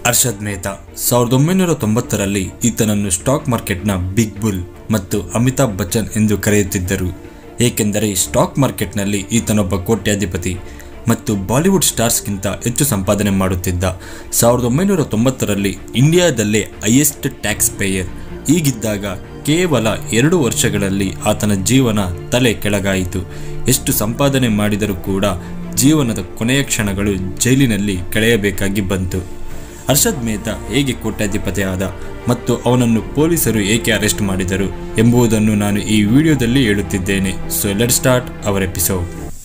ಅರ್ಷದ್ ಮೆಹ್ತಾ ಸಾವಿರದ ಒಂಬೈನೂರ ತೊಂಬತ್ತರಲ್ಲಿ ಈತನನ್ನು ಸ್ಟಾಕ್ ಮಾರ್ಕೆಟ್ನ ಬಿಗ್ ಬುಲ್ ಮತ್ತು ಅಮಿತಾಬ್ ಬಚ್ಚನ್ ಎಂದು ಕರೆಯುತ್ತಿದ್ದರು ಏಕೆಂದರೆ ಸ್ಟಾಕ್ ಮಾರ್ಕೆಟ್ನಲ್ಲಿ ಈತನೊಬ್ಬ ಕೋಟ್ಯಾಧಿಪತಿ ಮತ್ತು ಬಾಲಿವುಡ್ ಸ್ಟಾರ್ಸ್ಗಿಂತ ಹೆಚ್ಚು ಸಂಪಾದನೆ ಮಾಡುತ್ತಿದ್ದ ಸಾವಿರದ ಒಂಬೈನೂರ ತೊಂಬತ್ತರಲ್ಲಿ ಇಂಡಿಯಾದಲ್ಲೇ ಹೈಯೆಸ್ಟ್ ಟ್ಯಾಕ್ಸ್ ಪೇಯರ್ ಹೀಗಿದ್ದಾಗ ಕೇವಲ ಎರಡು ವರ್ಷಗಳಲ್ಲಿ ಆತನ ಜೀವನ ತಲೆ ಕೆಳಗಾಯಿತು ಎಷ್ಟು ಸಂಪಾದನೆ ಮಾಡಿದರೂ ಕೂಡ ಜೀವನದ ಕೊನೆಯ ಕ್ಷಣಗಳು ಜೈಲಿನಲ್ಲಿ ಕಳೆಯಬೇಕಾಗಿ ಬಂತು ಹರ್ಷದ್ ಮೆಹ್ತಾ ಹೇಗೆ ಕೋಟ್ಯಾಧಿಪತಿ ಆದ ಮತ್ತು ಅವನನ್ನು ಪೊಲೀಸರು ಏಕೆ ಅರೆಸ್ಟ್ ಮಾಡಿದರು ಎಂಬುದನ್ನು ನಾನು ಈ ವಿಡಿಯೋದಲ್ಲಿ ಹೇಳುತ್ತಿದ್ದೇನೆ so let start our episode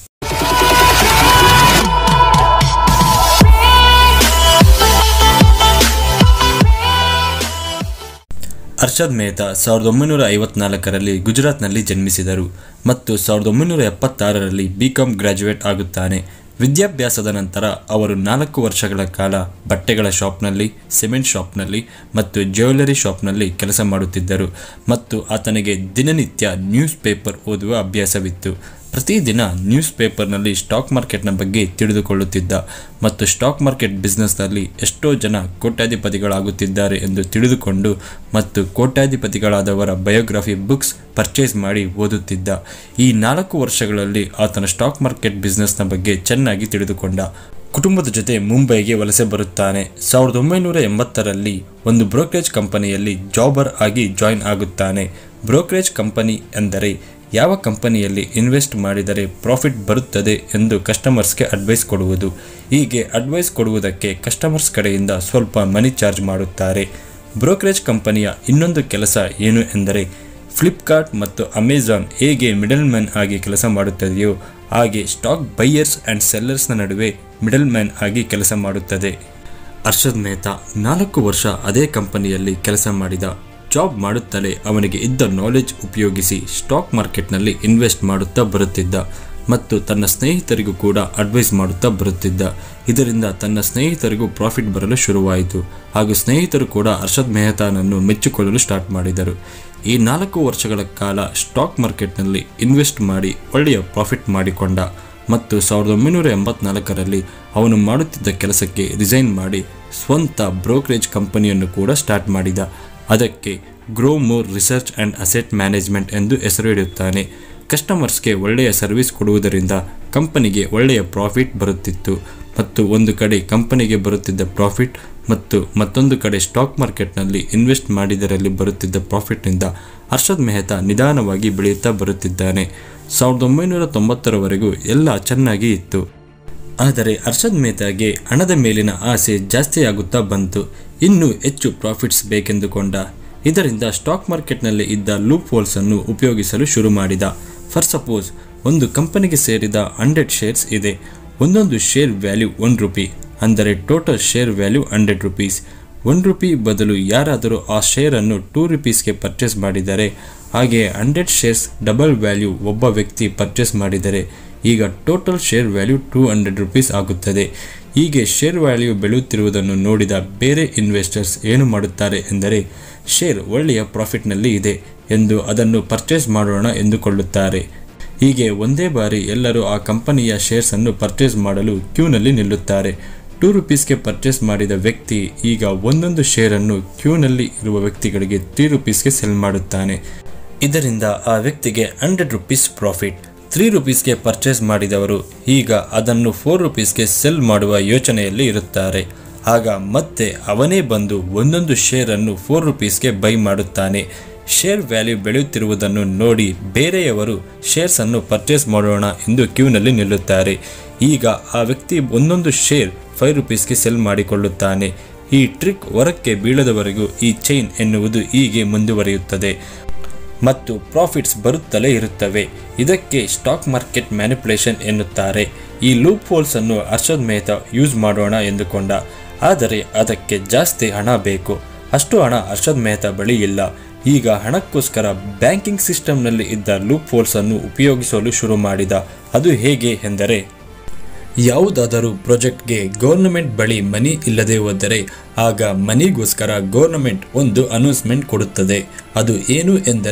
Harshad Mehta ಸಾವಿರದ ಒಂಬೈನೂರ ಐವತ್ನಾಲ್ಕರಲ್ಲಿ ಗುಜರಾತ್ನಲ್ಲಿ ಜನ್ಮಿಸಿದರು ಮತ್ತು ಸಾವಿರದ ಒಂಬೈನೂರ ಎಪ್ಪತ್ತಾರರಲ್ಲಿ ಬಿ ಕಾಮ್ ಗ್ರಾಜ್ಯುಯೇಟ್ ಆಗುತ್ತಾನೆ ವಿದ್ಯಾಭ್ಯಾಸದ ನಂತರ ಅವರು ನಾಲ್ಕು ವರ್ಷಗಳ ಕಾಲ ಬಟ್ಟೆಗಳ ಶಾಪ್ನಲ್ಲಿ ಸಿಮೆಂಟ್ ಶಾಪ್ನಲ್ಲಿ ಮತ್ತು ಜ್ಯುವೆಲರಿ ಶಾಪ್ನಲ್ಲಿ ಕೆಲಸ ಮಾಡುತ್ತಿದ್ದರು ಮತ್ತು ಆತನಿಗೆ ದಿನನಿತ್ಯ ನ್ಯೂಸ್ ಪೇಪರ್ ಓದುವ ಅಭ್ಯಾಸವಿತ್ತು ಪ್ರತಿದಿನ ನ್ಯೂಸ್ ಪೇಪರ್ನಲ್ಲಿ ಸ್ಟಾಕ್ ಮಾರ್ಕೆಟ್ನ ಬಗ್ಗೆ ತಿಳಿದುಕೊಳ್ಳುತ್ತಿದ್ದ ಮತ್ತು ಸ್ಟಾಕ್ ಮಾರ್ಕೆಟ್ ಬಿಸ್ನೆಸ್ನಲ್ಲಿ ಎಷ್ಟೋ ಜನ ಕೋಟ್ಯಾಧಿಪತಿಗಳಾಗುತ್ತಿದ್ದಾರೆ ಎಂದು ತಿಳಿದುಕೊಂಡು ಮತ್ತು ಕೋಟ್ಯಾಧಿಪತಿಗಳಾದವರ ಬಯೋಗ್ರಫಿ ಬುಕ್ಸ್ ಪರ್ಚೇಸ್ ಮಾಡಿ ಓದುತ್ತಿದ್ದ ಈ ನಾಲ್ಕು ವರ್ಷಗಳಲ್ಲಿ ಆತನ ಸ್ಟಾಕ್ ಮಾರ್ಕೆಟ್ ಬಿಸ್ನೆಸ್ನ ಬಗ್ಗೆ ಚೆನ್ನಾಗಿ ತಿಳಿದುಕೊಂಡ ಕುಟುಂಬದ ಜೊತೆ ಮುಂಬೈಗೆ ವಲಸೆ ಬರುತ್ತಾನೆ ಸಾವಿರದ ಒಂಬೈನೂರ ಎಂಬತ್ತರಲ್ಲಿ ಒಂದು ಬ್ರೋಕರೇಜ್ ಕಂಪನಿಯಲ್ಲಿ ಜಾಬರ್ ಆಗಿ ಜಾಯಿನ್ ಆಗುತ್ತಾನೆ ಬ್ರೋಕರೇಜ್ ಕಂಪನಿ ಎಂದರೆ ಯಾವ ಕಂಪನಿಯಲ್ಲಿ ಇನ್ವೆಸ್ಟ್ ಮಾಡಿದರೆ ಪ್ರಾಫಿಟ್ ಬರುತ್ತದೆ ಎಂದು ಕಸ್ಟಮರ್ಸ್ಗೆ ಅಡ್ವೈಸ್ ಕೊಡುವುದು ಹೀಗೆ ಅಡ್ವೈಸ್ ಕೊಡುವುದಕ್ಕೆ ಕಸ್ಟಮರ್ಸ್ ಕಡೆಯಿಂದ ಸ್ವಲ್ಪ ಮನಿ ಚಾರ್ಜ್ ಮಾಡುತ್ತಾರೆ ಬ್ರೋಕರೇಜ್ ಕಂಪನಿಯ ಇನ್ನೊಂದು ಕೆಲಸ ಏನು ಎಂದರೆ ಫ್ಲಿಪ್ಕಾರ್ಟ್ ಮತ್ತು ಅಮೆಜಾನ್ ಹೇಗೆ ಮಿಡಲ್ ಮ್ಯಾನ್ ಆಗಿ ಕೆಲಸ ಮಾಡುತ್ತದೆಯೋ ಹಾಗೆ ಸ್ಟಾಕ್ ಬೈಯರ್ಸ್ ಆ್ಯಂಡ್ ಸೆಲ್ಲರ್ಸ್ನ ನಡುವೆ ಮಿಡಲ್ ಮ್ಯಾನ್ ಆಗಿ ಕೆಲಸ ಮಾಡುತ್ತದೆ ಅರ್ಷದ್ ಮೆಹ್ತಾ ನಾಲ್ಕು ವರ್ಷ ಅದೇ ಕಂಪನಿಯಲ್ಲಿ ಕೆಲಸ ಮಾಡಿದ ಜಾಬ್ ಮಾಡುತ್ತಲೇ ಅವನಿಗೆ ಇದ್ದ ನಾಲೆಜ್ ಉಪಯೋಗಿಸಿ ಸ್ಟಾಕ್ ಮಾರ್ಕೆಟ್ನಲ್ಲಿ ಇನ್ವೆಸ್ಟ್ ಮಾಡುತ್ತಾ ಬರುತ್ತಿದ್ದ ಮತ್ತು ತನ್ನ ಸ್ನೇಹಿತರಿಗೂ ಕೂಡ ಅಡ್ವೈಸ್ ಮಾಡುತ್ತಾ ಬರುತ್ತಿದ್ದ ಇದರಿಂದ ತನ್ನ ಸ್ನೇಹಿತರಿಗೂ ಪ್ರಾಫಿಟ್ ಬರಲು ಶುರುವಾಯಿತು ಹಾಗೂ ಸ್ನೇಹಿತರು ಕೂಡ ಅರ್ಷದ್ ಮೆಹ್ತಾನನ್ನು ಮೆಚ್ಚಿಕೊಳ್ಳಲು ಸ್ಟಾರ್ಟ್ ಮಾಡಿದರು ಈ ನಾಲ್ಕು ವರ್ಷಗಳ ಕಾಲ ಸ್ಟಾಕ್ ಮಾರ್ಕೆಟ್ನಲ್ಲಿ ಇನ್ವೆಸ್ಟ್ ಮಾಡಿ ಒಳ್ಳೆಯ ಪ್ರಾಫಿಟ್ ಮಾಡಿಕೊಂಡ ಮತ್ತು ಸಾವಿರದ ಒಂಬೈನೂರ ಎಂಬತ್ನಾಲ್ಕರಲ್ಲಿ ಅವನು ಮಾಡುತ್ತಿದ್ದ ಕೆಲಸಕ್ಕೆ ರಿಸೈನ್ ಮಾಡಿ ಸ್ವಂತ ಬ್ರೋಕರೇಜ್ ಕಂಪನಿಯನ್ನು ಕೂಡ ಸ್ಟಾರ್ಟ್ ಮಾಡಿದ ಅದಕ್ಕೆ grow more research and asset management ಎಂದು ಹೆಸರು ಇಡುತ್ತಾನೆ ಕಸ್ಟಮರ್ಸ್ಗೆ ಒಳ್ಳೆಯ ಸರ್ವಿಸ್ ಕೊಡುವುದರಿಂದ ಕಂಪನಿಗೆ ಒಳ್ಳೆಯ ಪ್ರಾಫಿಟ್ ಬರುತ್ತಿತ್ತು ಮತ್ತು ಒಂದು ಕಡೆ ಕಂಪನಿಗೆ ಬರುತ್ತಿದ್ದ ಪ್ರಾಫಿಟ್ ಮತ್ತು ಮತ್ತೊಂದು ಕಡೆ ಸ್ಟಾಕ್ ಮಾರ್ಕೆಟ್ನಲ್ಲಿ ಇನ್ವೆಸ್ಟ್ ಮಾಡಿದರಲ್ಲಿ ಬರುತ್ತಿದ್ದ ಪ್ರಾಫಿಟ್ನಿಂದ ಹರ್ಷದ್ ಮೆಹ್ತಾ ನಿಧಾನವಾಗಿ ಬೆಳೆಯುತ್ತಾ ಬರುತ್ತಿದ್ದಾನೆ ಸಾವಿರದ ಒಂಬೈನೂರ ತೊಂಬತ್ತರವರೆಗೂ ಎಲ್ಲ ಚೆನ್ನಾಗಿ ಇತ್ತು ಆದರೆ ಅರ್ಷದ್ ಮೆಹ್ತಾಗೆ ಹಣದ ಮೇಲಿನ ಆಸೆ ಜಾಸ್ತಿಯಾಗುತ್ತಾ ಬಂತು ಇನ್ನೂ ಹೆಚ್ಚು ಪ್ರಾಫಿಟ್ಸ್ ಬೇಕೆಂದುಕೊಂಡ ಇದರಿಂದ ಸ್ಟಾಕ್ ಮಾರ್ಕೆಟ್ನಲ್ಲಿ ಇದ್ದ ಲೂಪ್ ಹೋಲ್ಸನ್ನು ಉಪಯೋಗಿಸಲು ಶುರು ಮಾಡಿದ ಫಾರ್ ಸಪೋಸ್ ಒಂದು ಕಂಪನಿಗೆ ಸೇರಿದ ಹಂಡ್ರೆಡ್ ಶೇರ್ಸ್ ಇದೆ ಒಂದೊಂದು ಶೇರ್ ವ್ಯಾಲ್ಯೂ ಒನ್ ರುಪಿ ಅಂದರೆ total share value hundred rupees one rupee ಬದಲು ಯಾರಾದರೂ ಆ ಶೇರನ್ನು ಟೂ ರುಪೀಸ್ಗೆ ಪರ್ಚೇಸ್ ಮಾಡಿದರೆ ಹಾಗೆ ಹಂಡ್ರೆಡ್ ಶೇರ್ಸ್ ಡಬಲ್ ವ್ಯಾಲ್ಯೂ ಒಬ್ಬ ವ್ಯಕ್ತಿ ಪರ್ಚೇಸ್ ಮಾಡಿದರೆ ಈಗ total share value two hundred rupees ಆಗುತ್ತದೆ ಹೀಗೆ ಶೇರ್ ವ್ಯಾಲ್ಯೂ ಬೆಳೆಯುತ್ತಿರುವುದನ್ನು ನೋಡಿದ ಬೇರೆ ಇನ್ವೆಸ್ಟರ್ಸ್ ಏನು ಮಾಡುತ್ತಾರೆ ಎಂದರೆ ಶೇರ್ ಒಳ್ಳೆಯ ಪ್ರಾಫಿಟ್ನಲ್ಲಿ ಇದೆ ಎಂದು ಅದನ್ನು ಪರ್ಚೇಸ್ ಮಾಡೋಣ ಎಂದುಕೊಳ್ಳುತ್ತಾರೆ ಹೀಗೆ ಒಂದೇ ಬಾರಿ ಎಲ್ಲರೂ ಆ ಕಂಪನಿಯ ಶೇರ್ಸನ್ನು ಪರ್ಚೇಸ್ ಮಾಡಲು ಕ್ಯೂನಲ್ಲಿ ನಿಲ್ಲುತ್ತಾರೆ ಟೂ ರುಪೀಸ್ಗೆ ಪರ್ಚೇಸ್ ಮಾಡಿದ ವ್ಯಕ್ತಿ ಈಗ ಒಂದೊಂದು ಶೇರನ್ನು ಕ್ಯೂನಲ್ಲಿ ಇರುವ ವ್ಯಕ್ತಿಗಳಿಗೆ ತ್ರೀ ರುಪೀಸ್ಗೆ ಸೆಲ್ ಮಾಡುತ್ತಾನೆ ಇದರಿಂದ ಆ ವ್ಯಕ್ತಿಗೆ ಹಂಡ್ರೆಡ್ ರುಪೀಸ್ ಪ್ರಾಫಿಟ್ ತ್ರೀ ರುಪೀಸ್ಗೆ ಪರ್ಚೇಸ್ ಮಾಡಿದವರು ಈಗ ಅದನ್ನು ಫೋರ್ ರುಪೀಸ್ಗೆ ಸೆಲ್ ಮಾಡುವ ಯೋಚನೆಯಲ್ಲಿ ಇರುತ್ತಾರೆ ಆಗ ಮತ್ತೆ ಅವನೇ ಬಂದು ಒಂದೊಂದು ಶೇರನ್ನು ಫೋರ್ ರುಪೀಸ್ಗೆ ಬೈ ಮಾಡುತ್ತಾನೆ ಶೇರ್ ವ್ಯಾಲ್ಯೂ ಬೆಳೆಯುತ್ತಿರುವುದನ್ನು ನೋಡಿ ಬೇರೆಯವರು ಶೇರ್ಸನ್ನು ಪರ್ಚೇಸ್ ಮಾಡೋಣ ಎಂದು ಕ್ಯೂನಲ್ಲಿ ನಿಲ್ಲುತ್ತಾರೆ ಈಗ ಆ ವ್ಯಕ್ತಿ ಒಂದೊಂದು ಶೇರ್ ಫೈವ್ ರುಪೀಸ್ಗೆ ಸೆಲ್ ಮಾಡಿಕೊಳ್ಳುತ್ತಾನೆ ಈ ಟ್ರಿಕ್ ಹೊರಕ್ಕೆ ಬೀಳದವರೆಗೂ ಈ ಚೈನ್ ಎನ್ನುವುದು ಹೀಗೆ ಮುಂದುವರಿಯುತ್ತದೆ ಮತ್ತು ಪ್ರಾಫಿಟ್ಸ್ ಬರುತ್ತಲೇ ಇರುತ್ತವೆ ಇದಕ್ಕೆ ಸ್ಟಾಕ್ ಮಾರ್ಕೆಟ್ ಮ್ಯಾನಿಪುಲೇಷನ್ ಎನ್ನುತ್ತಾರೆ ಈ ಲೂಪ್ ಹೋಲ್ಸ್ ಅನ್ನು ಹರ್ಷದ್ ಮೆಹ್ತಾ ಯೂಸ್ ಮಾಡೋಣ ಎಂದುಕೊಂಡ ಆದರೆ ಅದಕ್ಕೆ ಜಾಸ್ತಿ ಹಣ ಬೇಕು ಅಷ್ಟು ಹಣ ಹರ್ಷದ್ ಮೆಹ್ತಾ ಬಳಿ ಇಲ್ಲ ಈಗ ಹಣಕ್ಕೋಸ್ಕರ ಬ್ಯಾಂಕಿಂಗ್ ಸಿಸ್ಟಮ್ನಲ್ಲಿ ಇದ್ದ ಲೂಪ್ ಹೋಲ್ಸ್ ಅನ್ನು ಉಪಯೋಗಿಸಲು ಶುರು ಮಾಡಿದ ಅದು ಹೇಗೆ ಎಂದರೆ ಯಾವುದಾದರೂ ಪ್ರಾಜೆಕ್ಟ್ಗೆ ಗೌರ್ನಮೆಂಟ್ ಬಳಿ ಮನಿ ಇಲ್ಲದೆ ಹೋದರೆ ಆಗ ಮನಿಗೋಸ್ಕರ ಗೌರ್ನಮೆಂಟ್ ಒಂದು ಅನೌನ್ಸ್ಮೆಂಟ್ ಕೊಡುತ್ತದೆ ಅದು ಏನು ಎಂದರೆ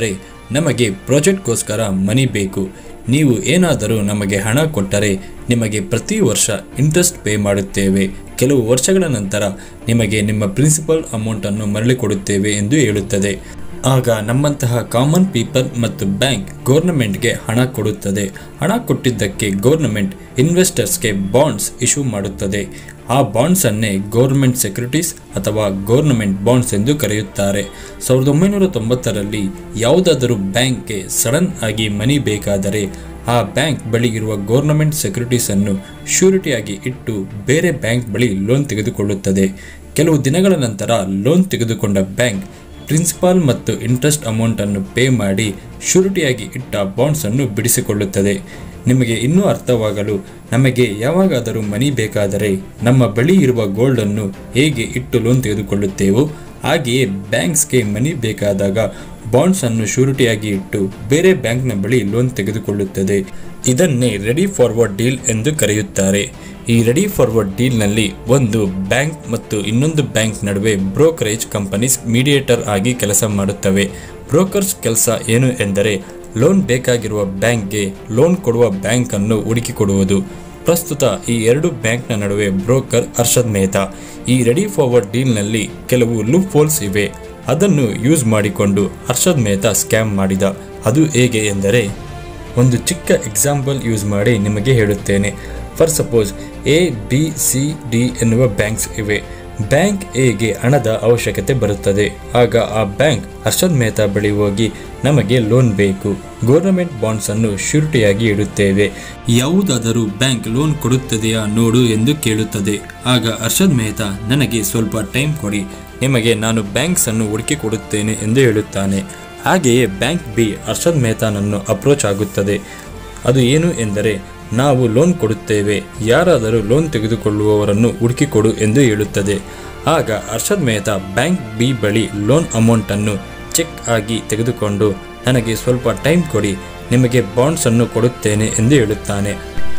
ನಮಗೆ ಪ್ರಾಜೆಕ್ಟ್ಗೋಸ್ಕರ ಮನಿ ಬೇಕು ನೀವು ಏನಾದರೂ ನಮಗೆ ಹಣ ಕೊಟ್ಟರೆ ನಿಮಗೆ ಪ್ರತಿ ವರ್ಷ ಇಂಟ್ರೆಸ್ಟ್ ಪೇ ಮಾಡುತ್ತೇವೆ ಕೆಲವು ವರ್ಷಗಳ ನಂತರ ನಿಮಗೆ ನಿಮ್ಮ ಪ್ರಿನ್ಸಿಪಲ್ ಅಮೌಂಟನ್ನು ಮರಳಿ ಕೊಡುತ್ತೇವೆ ಎಂದು ಹೇಳುತ್ತದೆ ಆಗ ನಮ್ಮಂತಹ ಕಾಮನ್ ಪೀಪಲ್ ಮತ್ತು ಬ್ಯಾಂಕ್ ಗೌರ್ನಮೆಂಟ್ಗೆ ಹಣ ಕೊಡುತ್ತದೆ ಹಣ ಕೊಟ್ಟಿದ್ದಕ್ಕೆ ಗೌರ್ನಮೆಂಟ್ ಇನ್ವೆಸ್ಟರ್ಸ್ಗೆ ಬಾಂಡ್ಸ್ ಇಶ್ಯೂ ಮಾಡುತ್ತದೆ ಆ ಬಾಂಡ್ಸ್ ಅನ್ನೇ ಗೌರ್ಮೆಂಟ್ ಸೆಕ್ಯೂರಿಟೀಸ್ ಅಥವಾ ಗೌರ್ನಮೆಂಟ್ ಬಾಂಡ್ಸ್ ಎಂದು ಕರೆಯುತ್ತಾರೆ ಸಾವಿರದ ಒಂಬೈನೂರ ತೊಂಬತ್ತರಲ್ಲಿ ಯಾವುದಾದರೂ ಬ್ಯಾಂಕ್ಗೆ ಸಡನ್ ಆಗಿ ಮನಿ ಬೇಕಾದರೆ ಆ ಬ್ಯಾಂಕ್ ಬಳಿ ಇರುವ ಗೌರ್ನಮೆಂಟ್ ಸೆಕ್ಯೂರಿಟೀಸ್ ಅನ್ನು ಶ್ಯೂರಿಟಿಯಾಗಿ ಇಟ್ಟು ಬೇರೆ ಬ್ಯಾಂಕ್ ಬಳಿ ಲೋನ್ ತೆಗೆದುಕೊಳ್ಳುತ್ತದೆ ಕೆಲವು ದಿನಗಳ ನಂತರ ಲೋನ್ ತೆಗೆದುಕೊಂಡ ಬ್ಯಾಂಕ್ ಪ್ರಿನ್ಸಿಪಾಲ್ ಮತ್ತು ಇಂಟ್ರೆಸ್ಟ್ ಅಮೌಂಟ್ ಅನ್ನು ಪೇ ಮಾಡಿ ಶ್ಯೂರಿಟಿಯಾಗಿ ಇಟ್ಟ ಬಾಂಡ್ಸ್ ಅನ್ನು ಬಿಡಿಸಿಕೊಳ್ಳುತ್ತದೆ ನಿಮಗೆ ಇನ್ನೂ ಅರ್ಥವಾಗಲು ನಮಗೆ ಯಾವಾಗಾದರೂ ಮನಿ ಬೇಕಾದರೆ ನಮ್ಮ ಬಳಿ ಇರುವ ಗೋಲ್ಡ್ ಅನ್ನು ಹೇಗೆ ಇಟ್ಟು ಲೋನ್ ತೆಗೆದುಕೊಳ್ಳುತ್ತೇವೋ ಹಾಗೆಯೇ ಬ್ಯಾಂಕ್ಸ್ಗೆ ಮನಿ ಬೇಕಾದಾಗ ಬಾಂಡ್ಸ್ ಅನ್ನು ಶ್ಯೂರಿಟಿಯಾಗಿ ಇಟ್ಟು ಬೇರೆ ಬ್ಯಾಂಕ್ನ ಬಳಿ ಲೋನ್ ತೆಗೆದುಕೊಳ್ಳುತ್ತದೆ ಇದನ್ನೇ ರೆಡಿ ಫಾರ್ವರ್ಡ್ ಡೀಲ್ ಎಂದು ಕರೆಯುತ್ತಾರೆ ಈ ರೆಡಿ ಫಾರ್ವರ್ಡ್ ಡೀಲ್ನಲ್ಲಿ ಒಂದು ಬ್ಯಾಂಕ್ ಮತ್ತು ಇನ್ನೊಂದು ಬ್ಯಾಂಕ್ ನಡುವೆ ಬ್ರೋಕರೇಜ್ ಕಂಪನೀಸ್ ಮೀಡಿಯೇಟರ್ ಆಗಿ ಕೆಲಸ ಮಾಡುತ್ತವೆ ಬ್ರೋಕರ್ಸ್ ಕೆಲಸ ಏನು ಎಂದರೆ ಲೋನ್ ಬೇಕಾಗಿರುವ ಬ್ಯಾಂಕ್ಗೆ ಲೋನ್ ಕೊಡುವ ಬ್ಯಾಂಕ್ ಅನ್ನು ಹುಡುಕಿಕೊಡುವುದು ಪ್ರಸ್ತುತ ಈ ಎರಡು ಬ್ಯಾಂಕ್ನ ನಡುವೆ ಬ್ರೋಕರ್ ಅರ್ಷದ್ ಮೆಹ್ತಾ ಈ ರೆಡಿ ಫಾರ್ವರ್ಡ್ ಡೀಲ್ನಲ್ಲಿ ಕೆಲವು ಲೂಪ್ ಹೋಲ್ಸ್ ಇವೆ ಅದನ್ನು ಯೂಸ್ ಮಾಡಿಕೊಂಡು ಹರ್ಷದ್ ಮೆಹ್ತಾ ಸ್ಕ್ಯಾಮ್ ಮಾಡಿದ ಅದು ಹೇಗೆ ಎಂದರೆ ಒಂದು ಚಿಕ್ಕ ಎಕ್ಸಾಂಪಲ್ ಯೂಸ್ ಮಾಡಿ ನಿಮಗೆ ಹೇಳುತ್ತೇನೆ for suppose A B C D ಎನ್ನುವ ಬ್ಯಾಂಕ್ಸ್ ಇವೆ ಬ್ಯಾಂಕ್ ಎಗೆ ಹಣದ ಅವಶ್ಯಕತೆ ಬರುತ್ತದೆ ಆಗ ಆ ಬ್ಯಾಂಕ್ ಹರ್ಷದ್ ಮೆಹ್ತಾ ಬಳಿ ಹೋಗಿ ನಮಗೆ ಲೋನ್ ಬೇಕು ಗೌರ್ನಮೆಂಟ್ ಬಾಂಡ್ಸ್ ಅನ್ನು ಶ್ಯೂರಿಟಿಯಾಗಿ ಇಡುತ್ತೇವೆ ಯಾವುದಾದರೂ ಬ್ಯಾಂಕ್ ಲೋನ್ ಕೊಡುತ್ತದೆಯಾ ನೋಡು ಎಂದು ಕೇಳುತ್ತದೆ ಆಗ ಹರ್ಷದ್ ಮೆಹ್ತಾ ನನಗೆ ಸ್ವಲ್ಪ ಟೈಮ್ ಕೊಡಿ ನಿಮಗೆ ನಾನು ಬ್ಯಾಂಕ್ಸ್ ಅನ್ನು ಹುಡುಕಿ ಕೊಡುತ್ತೇನೆ ಎಂದು ಹೇಳುತ್ತಾನೆ ಹಾಗೆಯೇ ಬ್ಯಾಂಕ್ ಬಿ ಹರ್ಷದ್ ಮೆಹ್ತಾನನ್ನು ಅಪ್ರೋಚ್ ಆಗುತ್ತದೆ ಅದು ಏನು ಎಂದರೆ ನಾವು ಲೋನ್ ಕೊಡುತ್ತೇವೆ ಯಾರಾದರೂ ಲೋನ್ ತೆಗೆದುಕೊಳ್ಳುವವರನ್ನು ಹುಡುಕಿಕೊಡು ಎಂದು ಹೇಳುತ್ತದೆ ಆಗ ಹರ್ಷದ್ ಮೆಹ್ತಾ ಬ್ಯಾಂಕ್ ಬಿ ಬಳಿ ಲೋನ್ ಅಮೌಂಟನ್ನು ಚೆಕ್ ಆಗಿ ತೆಗೆದುಕೊಂಡು ನನಗೆ ಸ್ವಲ್ಪ ಟೈಮ್ ಕೊಡಿ ನಿಮಗೆ ಬಾಂಡ್ಸ್ ಅನ್ನು ಕೊಡುತ್ತೇನೆ ಎಂದು ಹೇಳುತ್ತಾನೆ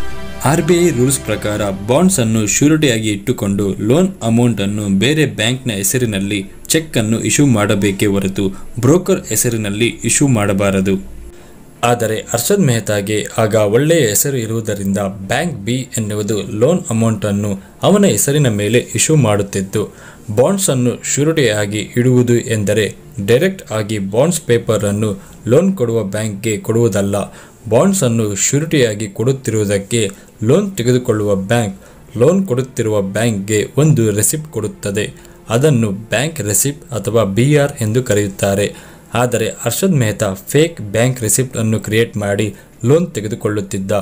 ಆರ್ ಬಿ ಐ ರೂಲ್ಸ್ ಪ್ರಕಾರ ಬಾಂಡ್ಸ್ ಅನ್ನು ಶ್ಯೂರಿಟಿಯಾಗಿ ಇಟ್ಟುಕೊಂಡು ಲೋನ್ ಅಮೌಂಟ್ ಅನ್ನು ಬೇರೆ ಬ್ಯಾಂಕ್ನ ಹೆಸರಿನಲ್ಲಿ ಚೆಕ್ ಅನ್ನು ಇಶ್ಯೂ ಮಾಡಬೇಕೇ ಹೊರತು ಬ್ರೋಕರ್ ಹೆಸರಿನಲ್ಲಿ ಇಶ್ಯೂ ಮಾಡಬಾರದು ಆದರೆ ಹರ್ಷದ್ ಮೆಹ್ತಾಗೆ ಆಗ ಒಳ್ಳೆಯ ಹೆಸರು ಇರುವುದರಿಂದ ಬ್ಯಾಂಕ್ ಬಿ ಎನ್ನುವುದು ಲೋನ್ ಅಮೌಂಟ್ ಅನ್ನು ಅವನ ಹೆಸರಿನ ಮೇಲೆ ಇಶ್ಯೂ ಮಾಡುತ್ತಿತ್ತು ಬಾಂಡ್ಸ್ ಅನ್ನು ಶ್ಯೂರಿಟಿಯಾಗಿ ಇಡುವುದು ಎಂದರೆ ಡೈರೆಕ್ಟ್ ಆಗಿ ಬಾಂಡ್ಸ್ ಪೇಪರ್ ಅನ್ನು ಲೋನ್ ಕೊಡುವ ಬ್ಯಾಂಕ್ಗೆ ಕೊಡುವುದಲ್ಲ ಬಾಂಡ್ಸ್ ಅನ್ನು ಶ್ಯೂರಿಟಿಯಾಗಿ ಕೊಡುತ್ತಿರುವುದಕ್ಕೆ ಲೋನ್ ತೆಗೆದುಕೊಳ್ಳುವ ಬ್ಯಾಂಕ್ ಲೋನ್ ಕೊಡುತ್ತಿರುವ ಬ್ಯಾಂಕ್ಗೆ ಒಂದು ರೆಸಿಪ್ಟ್ ಕೊಡುತ್ತದೆ ಅದನ್ನು ಬ್ಯಾಂಕ್ ರೆಸಿಪ್ಟ್ ಅಥವಾ ಬಿ ಆರ್ ಎಂದು ಕರೆಯುತ್ತಾರೆ ಆದರೆ Harshad Mehta fake bank receipt ಅನ್ನು ಕ್ರಿಯೇಟ್ ಮಾಡಿ ಲೋನ್ ತೆಗೆದುಕೊಳ್ಳುತ್ತಿದ್ದ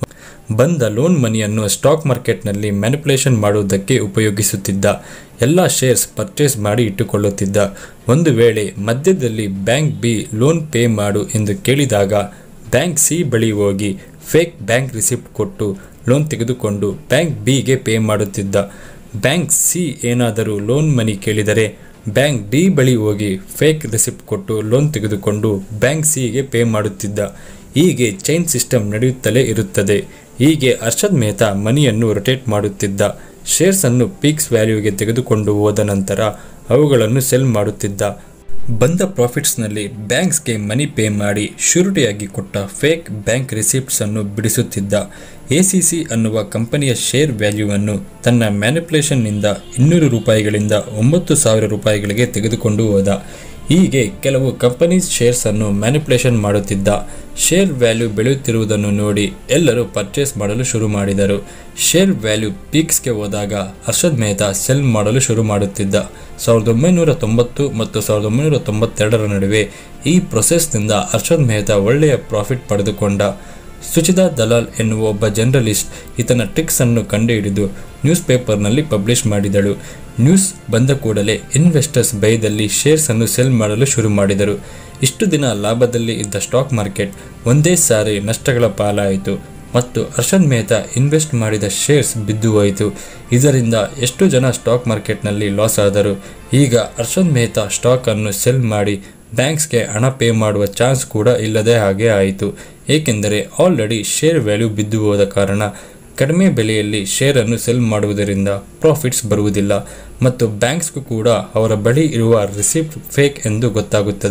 ಬಂದ ಲೋನ್ ಮನಿಯನ್ನು ಸ್ಟಾಕ್ ಮಾರ್ಕೆಟ್ನಲ್ಲಿ ಮ್ಯಾನಿಪುಲೇಷನ್ ಮಾಡುವುದಕ್ಕೆ ಉಪಯೋಗಿಸುತ್ತಿದ್ದ ಎಲ್ಲ ಶೇರ್ಸ್ ಪರ್ಚೇಸ್ ಮಾಡಿ ಇಟ್ಟುಕೊಳ್ಳುತ್ತಿದ್ದ ಒಂದು ವೇಳೆ ಮಧ್ಯದಲ್ಲಿ ಬ್ಯಾಂಕ್ ಬಿ ಲೋನ್ ಪೇ ಮಾಡು ಎಂದು ಕೇಳಿದಾಗ ಬ್ಯಾಂಕ್ ಸಿ ಬಳಿ ಹೋಗಿ ಫೇಕ್ ಬ್ಯಾಂಕ್ ರಿಸಿಪ್ಟ್ ಕೊಟ್ಟು ಲೋನ್ ತೆಗೆದುಕೊಂಡು ಬ್ಯಾಂಕ್ ಬಿಗೆ ಪೇ ಮಾಡುತ್ತಿದ್ದ ಬ್ಯಾಂಕ್ ಸಿ ಏನಾದರೂ ಲೋನ್ ಮನಿ ಕೇಳಿದರೆ ಬ್ಯಾಂಕ್ ಡಿ ಬಳಿ ಹೋಗಿ ಫೇಕ್ ರಿಸಿಪ್ಟ್ ಕೊಟ್ಟು ಲೋನ್ ತೆಗೆದುಕೊಂಡು ಬ್ಯಾಂಕ್ ಸಿಗೆ ಪೇ ಮಾಡುತ್ತಿದ್ದ ಹೀಗೆ ಚೈನ್ ಸಿಸ್ಟಮ್ ನಡೆಯುತ್ತಲೇ ಇರುತ್ತದೆ ಹೀಗೆ ಹರ್ಷದ್ ಮೆಹ್ತಾ ಮನಿಯನ್ನು ರೊಟೇಟ್ ಮಾಡುತ್ತಿದ್ದ ಶೇರ್ಸ್ ಅನ್ನು ಪೀಕ್ಸ್ ವ್ಯಾಲ್ಯೂಗೆ ತೆಗೆದುಕೊಂಡು ಹೋದ ನಂತರ ಅವುಗಳನ್ನು ಸೆಲ್ ಮಾಡುತ್ತಿದ್ದ ಬಂದ ಪ್ರಾಫಿಟ್ಸ್ನಲ್ಲಿ ಬ್ಯಾಂಕ್ಸ್ಗೆ ಮನಿ ಪೇ ಮಾಡಿ ಶ್ಯೂರಿಟಿಯಾಗಿ ಕೊಟ್ಟ ಫೇಕ್ ಬ್ಯಾಂಕ್ ರಿಸಿಪ್ಟ್ಸ್ ಅನ್ನು ಬಿಡಿಸುತ್ತಿದ್ದ ಎಸಿಸಿ ಅನ್ನುವ ಕಂಪನಿಯ ಶೇರ್ ವ್ಯಾಲ್ಯೂವನ್ನು ತನ್ನ ಮ್ಯಾನಿಪುಲೇಷನ್ನಿಂದ ಇನ್ನೂರು ರೂಪಾಯಿಗಳಿಂದ ಒಂಬತ್ತು ಸಾವಿರ ರೂಪಾಯಿಗಳಿಗೆ ತೆಗೆದುಕೊಂಡು ಹೋದ ಹೀಗೆ ಕೆಲವು ಕಂಪನೀಸ್ ಶೇರ್ಸ್ ಅನ್ನು ಮ್ಯಾನಿಪುಲೇಷನ್ ಮಾಡುತ್ತಿದ್ದ ಶೇರ್ ವ್ಯಾಲ್ಯೂ ಬೆಳೆಯುತ್ತಿರುವುದನ್ನು ನೋಡಿ ಎಲ್ಲರೂ ಪರ್ಚೇಸ್ ಮಾಡಲು ಶುರು ಮಾಡಿದರು ಶೇರ್ ವ್ಯಾಲ್ಯೂ ಪೀಕ್ಸ್ಗೆ ಹೋದಾಗ ಹರ್ಷದ್ ಮೆಹ್ತಾ ಸೆಲ್ ಮಾಡಲು ಶುರು ಮಾಡುತ್ತಿದ್ದ ಸಾವಿರದ ಒಂಬೈನೂರ ತೊಂಬತ್ತು ಮತ್ತು ಸಾವಿರದ ಒಂಬೈನೂರ ತೊಂಬತ್ತೆರಡರ ನಡುವೆ ಈ ಪ್ರೊಸೆಸ್ನಿಂದ ಹರ್ಷದ್ ಮೆಹ್ತಾ ಒಳ್ಳೆಯ ಪ್ರಾಫಿಟ್ ಪಡೆದುಕೊಂಡ ಸುಚಿತಾ ದಲಾಲ್ ಎನ್ನುವ ಒಬ್ಬ ಜರ್ನಲಿಸ್ಟ್ ಈತನ ಟ್ರಿಕ್ಸ್ ಅನ್ನು ಕಂಡುಹಿಡಿದು ನ್ಯೂಸ್ ಪೇಪರ್ನಲ್ಲಿ ಪಬ್ಲಿಷ್ ಮಾಡಿದಳು ನ್ಯೂಸ್ ಬಂದ ಕೂಡಲೇ ಇನ್ವೆಸ್ಟರ್ಸ್ ಭಯದಲ್ಲಿ ಶೇರ್ಸ್ ಅನ್ನು ಸೆಲ್ ಮಾಡಲು ಶುರು ಮಾಡಿದರು ಇಷ್ಟು ದಿನ ಲಾಭದಲ್ಲಿ ಇದ್ದ ಸ್ಟಾಕ್ ಮಾರ್ಕೆಟ್ ಒಂದೇ ಸಾರಿ ನಷ್ಟಗಳ ಪಾಲಾಯಿತು ಮತ್ತು ಹರ್ಷದ್ ಮೆಹ್ತಾ ಇನ್ವೆಸ್ಟ್ ಮಾಡಿದ ಶೇರ್ಸ್ ಬಿದ್ದು ಹೋಯಿತು ಇದರಿಂದ ಎಷ್ಟು ಜನ ಸ್ಟಾಕ್ ಮಾರ್ಕೆಟ್ನಲ್ಲಿ ಲಾಸ್ ಆದರು ಈಗ ಹರ್ಷದ್ ಮೆಹ್ತಾ ಸ್ಟಾಕ್ ಅನ್ನು ಸೆಲ್ ಮಾಡಿ ಬ್ಯಾಂಕ್ಸ್ಗೆ ಹಣ ಪೇ ಮಾಡುವ ಚಾನ್ಸ್ ಕೂಡ ಇಲ್ಲದೆ ಹಾಗೆ ಆಯಿತು ಏಕೆಂದರೆ ಆಲ್ರೆಡಿ ಶೇರ್ ವ್ಯಾಲ್ಯೂ ಬಿದ್ದು ಹೋದ ಕಾರಣ ಕಡಿಮೆ ಬೆಲೆಯಲ್ಲಿ ಶೇರನ್ನು ಸೆಲ್ ಮಾಡುವುದರಿಂದ ಪ್ರಾಫಿಟ್ಸ್ ಬರುವುದಿಲ್ಲ ಮತ್ತು ಬ್ಯಾಂಕ್ಸ್ಗೂ ಕೂಡ ಅವರ ಬಳಿ ಇರುವ ರಿಸಿಪ್ಟ್ ಫೇಕ್ ಎಂದು ಗೊತ್ತಾಗುತ್ತದೆ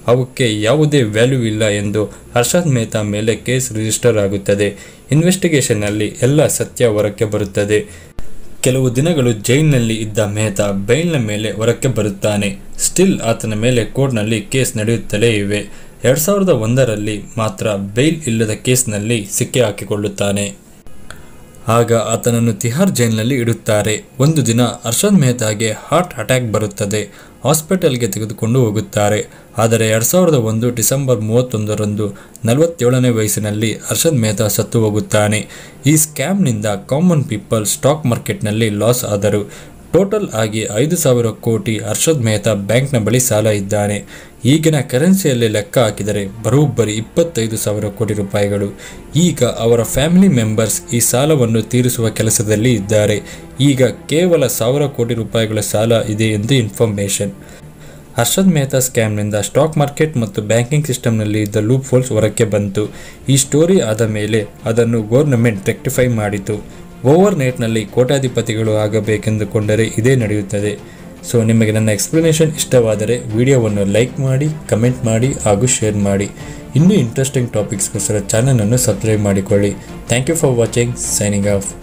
ಅವಕ್ಕೆ ಯಾವುದೇ ವ್ಯಾಲ್ಯೂ ಇಲ್ಲ ಎಂದು ಹರ್ಷದ್ ಮೆಹ್ತಾ ಮೇಲೆ ಕೇಸ್ ರಿಜಿಸ್ಟರ್ ಆಗುತ್ತದೆ ಇನ್ವೆಸ್ಟಿಗೇಷನ್ನಲ್ಲಿ ಎಲ್ಲ ಸತ್ಯ ಹೊರಕ್ಕೆ ಬರುತ್ತದೆ ಕೆಲವು ದಿನಗಳು ಜೈಲಿನಲ್ಲಿ ಇದ್ದ ಮೆಹ್ತಾ ಬೈಲ್ನ ಮೇಲೆ ಹೊರಕ್ಕೆ ಬರುತ್ತಾನೆ ಸ್ಟಿಲ್ ಆತನ ಮೇಲೆ ಕೋರ್ಟ್ನಲ್ಲಿ ಕೇಸ್ ನಡೆಯುತ್ತಲೇ ಇವೆ ಎರಡ್ ಸಾವಿರದ ಒಂದರಲ್ಲಿ ಮಾತ್ರ ಬೈಲ್ ಇಲ್ಲದ ಕೇಸ್ನಲ್ಲಿ ಸಿಕ್ಕಿ ಹಾಕಿಕೊಳ್ಳುತ್ತಾನೆ ಆಗ ಆತನನ್ನು ತಿಹಾರ್ ಜೈಲಿನಲ್ಲಿ ಇಡುತ್ತಾರೆ ಒಂದು ದಿನ ಅರ್ಷದ್ ಮೆಹ್ತಾಗೆ ಹಾರ್ಟ್ ಅಟ್ಯಾಕ್ ಬರುತ್ತದೆ ಹಾಸ್ಪಿಟಲ್ಗೆ ತೆಗೆದುಕೊಂಡು ಹೋಗುತ್ತಾರೆ ಆದರೆ ಎರಡ್ ಸಾವಿರದ ಒಂದು ಡಿಸೆಂಬರ್ ಮೂವತ್ತೊಂದರಂದು ನಲವತ್ತೇಳನೇ ವಯಸ್ಸಿನಲ್ಲಿ ಅರ್ಷದ್ ಮೆಹ್ತಾ ಸತ್ತು ಹೋಗುತ್ತಾನೆ ಈ ಸ್ಕ್ಯಾಮ್ನಿಂದ ಕಾಮನ್ ಪೀಪಲ್ ಸ್ಟಾಕ್ ಮಾರ್ಕೆಟ್ನಲ್ಲಿ ಲಾಸ್ ಆದರು ಟೋಟಲ್ ಆಗಿ ಐದು ಸಾವಿರ ಕೋಟಿ ಹರ್ಷದ್ ಮೆಹ್ತಾ ಬ್ಯಾಂಕ್ನ ಬಳಿ ಸಾಲ ಇದ್ದಾನೆ ಈಗಿನ ಕರೆನ್ಸಿಯಲ್ಲಿ ಲೆಕ್ಕ ಹಾಕಿದರೆ ಬರೋಬ್ಬರಿ ಇಪ್ಪತ್ತೈದು ಸಾವಿರ ಕೋಟಿ ರೂಪಾಯಿಗಳು ಈಗ ಅವರ ಫ್ಯಾಮಿಲಿ ಮೆಂಬರ್ಸ್ ಈ ಸಾಲವನ್ನು ತೀರಿಸುವ ಕೆಲಸದಲ್ಲಿ ಇದ್ದಾರೆ ಈಗ ಕೇವಲ ಸಾವಿರ ಕೋಟಿ ರೂಪಾಯಿಗಳ ಸಾಲ ಇದೆ ಎಂದು ಇನ್ಫಾರ್ಮೇಷನ್ ಹರ್ಷದ್ ಮೆಹ್ತಾ ಸ್ಕ್ಯಾಮ್ನಿಂದ ಸ್ಟಾಕ್ ಮಾರ್ಕೆಟ್ ಮತ್ತು ಬ್ಯಾಂಕಿಂಗ್ ಸಿಸ್ಟಮ್ನಲ್ಲಿ ಇದ್ದ ಲೂಪ್ ಹೋಲ್ಸ್ ಹೊರಕ್ಕೆ ಬಂತು ಈ ಸ್ಟೋರಿ ಆದ ಮೇಲೆ ಅದನ್ನು ಗೌರ್ನಮೆಂಟ್ ರೆಕ್ಟಿಫೈ ಮಾಡಿತು ಓವರ್ ನೈಟ್ನಲ್ಲಿ ಕೋಟ್ಯಾಧಿಪತಿಗಳು ಆಗಬೇಕೆಂದುಕೊಂಡರೆ ಇದೇ ನಡೆಯುತ್ತದೆ ಸೊ ನಿಮಗೆ ನನ್ನ ಎಕ್ಸ್ಪ್ಲನೇಷನ್ ಇಷ್ಟವಾದರೆ ವಿಡಿಯೋವನ್ನು ಲೈಕ್ ಮಾಡಿ ಕಮೆಂಟ್ ಮಾಡಿ ಹಾಗೂ ಶೇರ್ ಮಾಡಿ ಇನ್ನೂ ಇಂಟ್ರೆಸ್ಟಿಂಗ್ ಟಾಪಿಕ್ಸ್ಗೋಸ್ಕರ ಚಾನಲನ್ನು ಸಬ್ಸ್ಕ್ರೈಬ್ ಮಾಡಿಕೊಳ್ಳಿ thank you for watching signing of